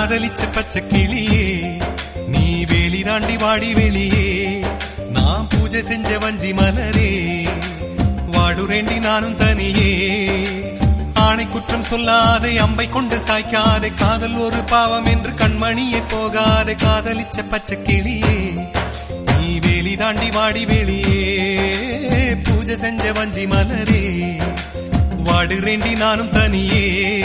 காதலிச்ச பச்சை கிளியே நீ வேலி தாண்டி வாடி வெளியே நான் பூஜை செஞ்ச வஞ்சி மலரே வாடுரேண்டி நானும் தனியே ஆணை குற்றம் சொல்லாதே அம்பை கொண்டு சாய்க்காதே காதல் ஒரு பாவம் என்று கண்மணியே போகாதே காதலிச்ச பச்சை கிளியே நீ வேலி தாண்டி வாடி வெளியே பூஜை செஞ்ச வஞ்சி மலரே வாடுறேண்டி நானும் தனியே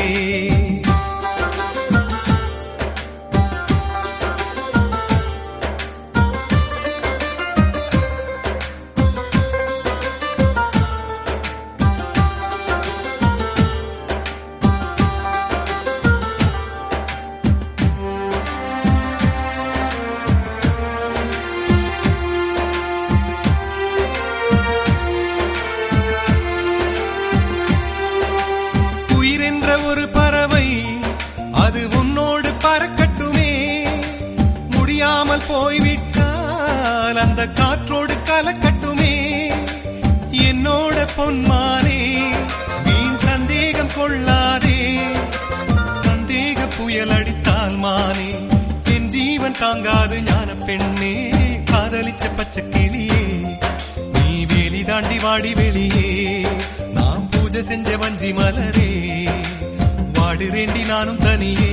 உயிரென்ற ஒரு பறவை அது உன்னோடு பறக்கட்டுமே முடியாமல் போய்விட்டால் அந்த காற்றோடு கலக்கட்டுமே என்னோட பொன்மானே வீண் சந்தேகம் கொள்ளாதே சந்தேக புயல் அடித்தால் மானே என் ஜீவன் தாங்காது ஞான பெண்ணே காதலிச்ச பச்சை கிளியே நீ வேலி தாண்டி வாடி வெளியே நான் பூஜை செஞ்ச வஞ்சி மலரே வாடுறேண்டி நானும் தனியே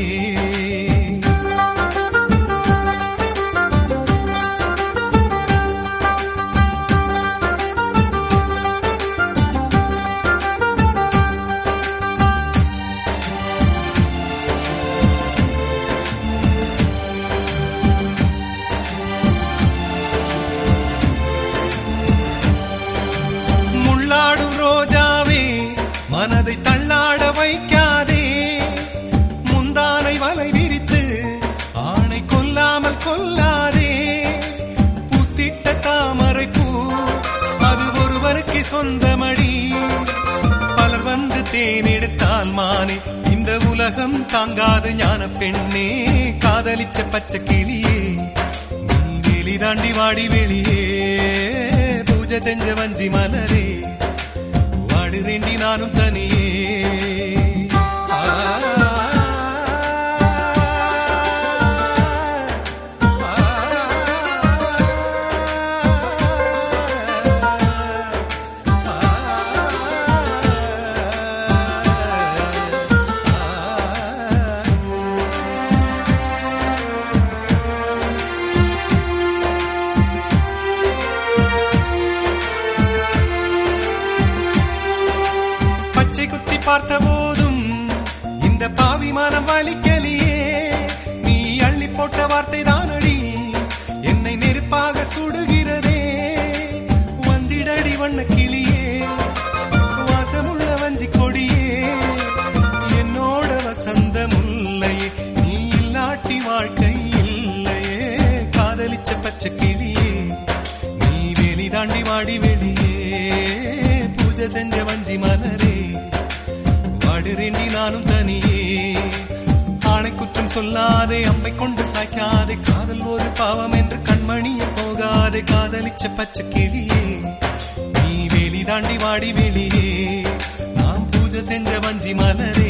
முள்ளாடும் ரோஜாவே மனதை தள்ளாட வைக்காதே முந்தானை வலை விரித்து ஆணை கொல்லாமல் கொல்லாதே பூத்திட்ட தாமரை பூ அது ஒருவருக்கு சொந்தமடி பலர் வந்து தேனெடுத்தால் மானே இந்த உலகம் தாங்காது ஞான பெண்ணே காதலிச்ச பச்சை கிளியே நீ வேலி தாண்டி வாடி வெளியே பூஜை செஞ்ச வஞ்சி மலரே வாடுறேண்டி நானும் தனியே ஆ, பச்சை குத்தி பார்த்த போதும் இந்த பாவி மனம் வலிக்கலியே நீ அள்ளி போட்ட வார்த்தை தானடி என்னை நெருப்பாக சுடுகிறதே வந்திடடி வண்ண கிளியே வாசமுள்ள வஞ்சி கொடியே என்னோட வசந்த முல்லையே நீ இல்லாட்டி வாழ்க்கை இல்லையே காதலிச்ச பச்சை கிளியே நீ வேலி தாண்டி வாடி வெளியே பூஜை செஞ்ச வஞ்சி மலரே வாடுறேண்டி நானும் தனியே ஆணை குற்றம் சொல்லாதே அம்பை கொண்டு சாய்க்காதே காதல் ஒரு பாவம் என்று கண்மணிய போகாதே காதலிச்ச பச்சை கிளியே நீ வேலி தாண்டி வாடி வெளியே நாம் பூஜை செஞ்ச வஞ்சி மலரே